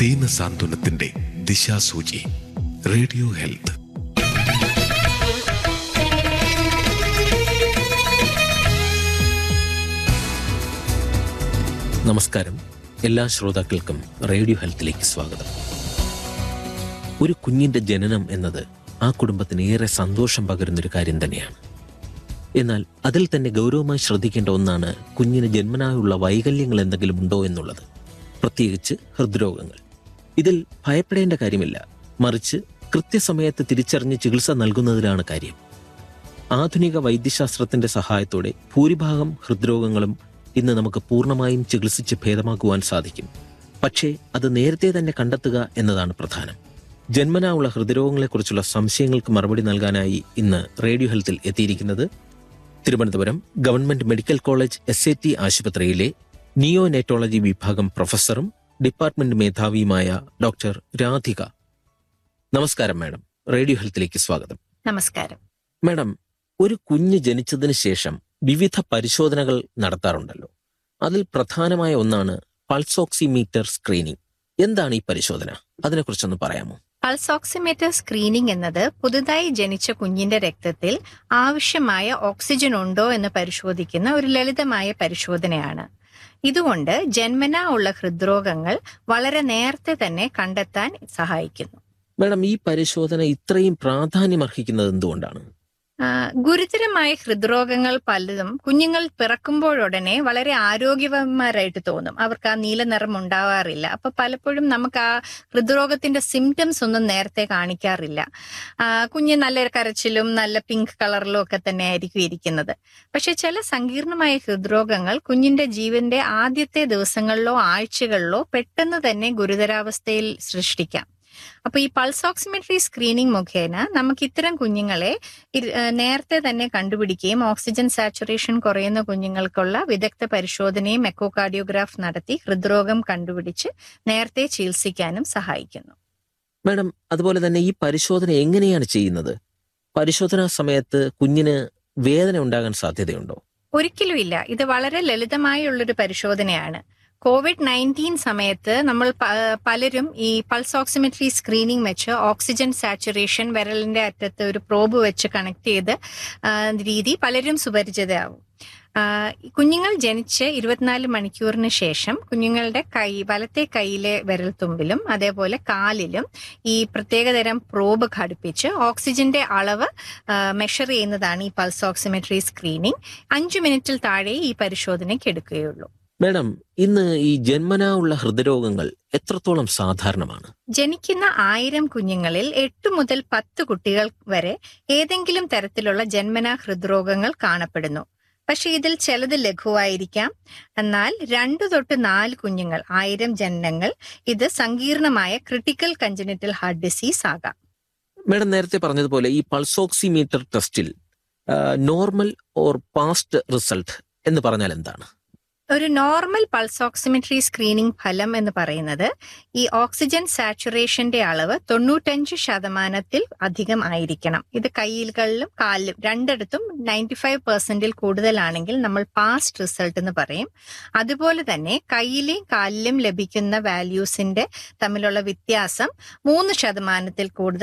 ദീനസാന്ത്വനത്തിന്റെ ദിശാസൂചി radio health നമസ്കാരം എല്ലാ ശ്രോതാക്കൾക്കും റേഡിയോ ഹെൽത്തിലേക്ക് സ്വാഗതം ഒരു കുഞ്ഞിന്റെ ജനനം എന്നത് ആ കുടുംബത്തിന് ഏറെ സന്തോഷം പകരുന്നൊരു കാര്യം തന്നെയാണ് എന്നാൽ അതിൽ തന്നെ ഗൗരവമായി ശ്രദ്ധിക്കേണ്ട ഒന്നാണ് കുഞ്ഞിന് ജന്മനായുള്ള വൈകല്യങ്ങൾ എന്തെങ്കിലും ഉണ്ടോ എന്നുള്ളത് പ്രത്യേകിച്ച് ഹൃദ്രോഗങ്ങൾ ഇതിൽ ഭയപ്പെടേണ്ട കാര്യമില്ല മറിച്ച് കൃത്യസമയത്ത് തിരിച്ചറിഞ്ഞ് ചികിത്സ നൽകുന്നതിലാണ് കാര്യം ആധുനിക വൈദ്യശാസ്ത്രത്തിന്റെ സഹായത്തോടെ ഭൂരിഭാഗം ഹൃദ്രോഗങ്ങളും ഇന്ന് നമുക്ക് പൂർണ്ണമായും ചികിത്സിച്ച് ഭേദമാക്കുവാൻ സാധിക്കും പക്ഷേ അത് നേരത്തെ തന്നെ കണ്ടെത്തുക എന്നതാണ് പ്രധാനം ജന്മനാ ഉള്ള ഹൃദ്രോഗങ്ങളെക്കുറിച്ചുള്ള സംശയങ്ങൾക്ക് മറുപടി നൽകാനായി ഇന്ന് റേഡിയോ ഹെൽത്തിൽ എത്തിയിരിക്കുന്നത് Thiruvananthapuram government medical college S A T ആശുപത്രിയിലെ നിയോനെറ്റോളജി വിഭാഗം പ്രൊഫസറും ഡിപ്പാർട്ട്മെന്റ് മേധാവിയുമായ ഡോക്ടർ രാധിക നമസ്കാരം മാഡം റേഡിയോ ഹെൽത്തിലേക്ക് സ്വാഗതം നമസ്കാരം മാഡം ഒരു കുഞ്ഞ് ജനിച്ചതിന് ശേഷം വിവിധ പരിശോധനകൾ നടത്താറുണ്ടല്ലോ അതിൽ പ്രധാനമായ ഒന്നാണ് പൾസോക്സിമീറ്റർ സ്ക്രീനിംഗ് എന്താണ് ഈ പരിശോധന അതിനെക്കുറിച്ചൊന്ന് പറയാമോ പൾസ് ഓക്സിമീറ്റർ സ്ക്രീനിംഗ് എന്നത് പുതുതായി ജനിച്ച കുഞ്ഞിന്റെ രക്തത്തിൽ ആവശ്യമായ ഓക്സിജൻ ഉണ്ടോ എന്ന് പരിശോധിക്കുന്ന ഒരു ലളിതമായ പരിശോധനയാണ് ഇതുകൊണ്ട് ജന്മനാ ഉള്ള ഹൃദ്രോഗങ്ങൾ വളരെ നേരത്തെ തന്നെ കണ്ടെത്താൻ സഹായിക്കുന്നു മാഡം ഈ പരിശോധന ഇത്രയും പ്രാധാന്യം അർഹിക്കുന്നത് എന്തുകൊണ്ടാണ് ആ, ഗുരുതരമായ ഹൃദ്രോഗങ്ങൾ പലതും കുഞ്ഞുങ്ങൾ പിറക്കുമ്പോഴുടനെ വളരെ ആരോഗ്യവാന്മാരായിട്ട് തോന്നും അവർക്ക് ആ നീല നിറം ഉണ്ടാവാറില്ല അപ്പൊ പലപ്പോഴും നമുക്ക് ആ ഹൃദ്രോഗത്തിന്റെ സിംറ്റംസ് ഒന്നും നേരത്തെ കാണിക്കാറില്ല ആ, കുഞ്ഞ് നല്ല കരച്ചിലും നല്ല പിങ്ക് കളറിലും ഒക്കെ തന്നെ ആയിരിക്കും ഇരിക്കുന്നത് പക്ഷെ ചില സങ്കീർണമായ ഹൃദ്രോഗങ്ങൾ കുഞ്ഞിന്റെ ജീവന്റെ ആദ്യത്തെ ദിവസങ്ങളിലോ ആഴ്ചകളിലോ പെട്ടെന്ന് തന്നെ ഗുരുതരാവസ്ഥയിൽ സൃഷ്ടിക്കാം അപ്പൊ ഈ പൾസ് ഓക്സിമെട്രി സ്ക്രീനിംഗ് മുഖേന നമുക്ക് ഇത്തരം കുഞ്ഞുങ്ങളെ ഇർ- ഏഹ് നേരത്തെ തന്നെ കണ്ടുപിടിക്കുകയും ഓക്സിജൻ സാച്ചുറേഷൻ കുറയുന്ന കുഞ്ഞുങ്ങൾക്കുള്ള വിദഗ്ധ പരിശോധനയും എക്കോകാർഡിയോഗ്രാഫ് നടത്തി ഹൃദ്രോഗം കണ്ടുപിടിച്ച് നേരത്തെ ചികിത്സിക്കാനും സഹായിക്കുന്നു മാഡം അതുപോലെ തന്നെ ഈ പരിശോധന എങ്ങനെയാണ് ചെയ്യുന്നത് പരിശോധനാ സമയത്ത് കുഞ്ഞിന് വേദന ഉണ്ടാകാൻ സാധ്യതയുണ്ടോ ഒരിക്കലും ഇല്ല ഇത് വളരെ ലളിതമായുള്ളൊരു പരിശോധനയാണ് കോവിഡ് നയൻറ്റീൻ സമയത്ത് നമ്മൾ പ- പലരും ഈ പൾസ് ഓക്സിമെട്രി സ്ക്രീനിങ് വെച്ച് ഓക്സിജൻ സാച്ചുറേഷൻ വിരലിന്റെ അറ്റത്ത് ഒരു പ്രോബ് വെച്ച് കണക്ട് ചെയ്ത് ആ, രീതി പലരും സുപരിചിതയാവും ആ, ഈ കുഞ്ഞുങ്ങൾ ജനിച്ച് ഇരുപത്തിനാല് മണിക്കൂറിന് ശേഷം കുഞ്ഞുങ്ങളുടെ കൈ വലത്തെ കൈയിലെ വിരൽത്തുമ്പിലും അതേപോലെ കാലിലും ഈ പ്രത്യേകതരം പ്രോബ് ഘടിപ്പിച്ച് ഓക്സിജന്റെ അളവ് മെഷർ ചെയ്യുന്നതാണ് ഈ പൾസ് ഓക്സിമെട്രി സ്ക്രീനിങ് അഞ്ചു മിനിറ്റിൽ താഴെ ഈ പരിശോധനയ്ക്ക് എടുക്കുകയുള്ളൂ മാഡം ഇന്ന് ഈ ജന്മനാ ഉള്ള ഹൃദ്രോഗങ്ങൾ എത്രത്തോളം സാധാരണമാണ് ജനിക്കുന്ന ആയിരം കുഞ്ഞുങ്ങളിൽ എട്ട് മുതൽ പത്ത് കുട്ടികൾ വരെ ഏതെങ്കിലും തരത്തിലുള്ള ജന്മനാ ഹൃദ്രോഗങ്ങൾ കാണപ്പെടുന്നു പക്ഷെ ഇതിൽ ചിലത് ലഘുവായിരിക്കാം എന്നാൽ രണ്ടു തൊട്ട് നാല് കുഞ്ഞുങ്ങൾ ആയിരം ജനനങ്ങൾ ഇത് സങ്കീർണമായ ക്രിട്ടിക്കൽ കഞ്ചനിറ്റൽ ഹാർട്ട് ഡിസീസ് ആകാം മാഡം നേരത്തെ പറഞ്ഞതുപോലെ ഈ പൾസോക്സിമീറ്റർ ടെസ്റ്റിൽ നോർമൽ ഓർ പാസ്റ്റ് റിസൾട്ട് എന്ന് പറഞ്ഞാൽ എന്താണ് ഒരു നോർമൽ പൾസ് ഓക്സിമെട്രി സ്ക്രീനിംഗ് ഫലം എന്ന് പറയുന്നത് ഈ ഓക്സിജൻ സാച്ചുറേഷന്റെ അളവ് തൊണ്ണൂറ്റഞ്ച് ശതമാനത്തിൽ അധികം ആയിരിക്കണം ഇത് കൈകളിലും കാലിലും രണ്ടിടത്തും നയൻറ്റി ഫൈവ് പെർസെന്റിൽ കൂടുതലാണെങ്കിൽ നമ്മൾ പാസ്റ്റ് റിസൾട്ട് എന്ന് പറയും അതുപോലെ തന്നെ കയ്യിലെയും കാലിലും ലഭിക്കുന്ന വാല്യൂസിന്റെ തമ്മിലുള്ള വ്യത്യാസം മൂന്ന് ശതമാനത്തിൽ കൂടുതൽ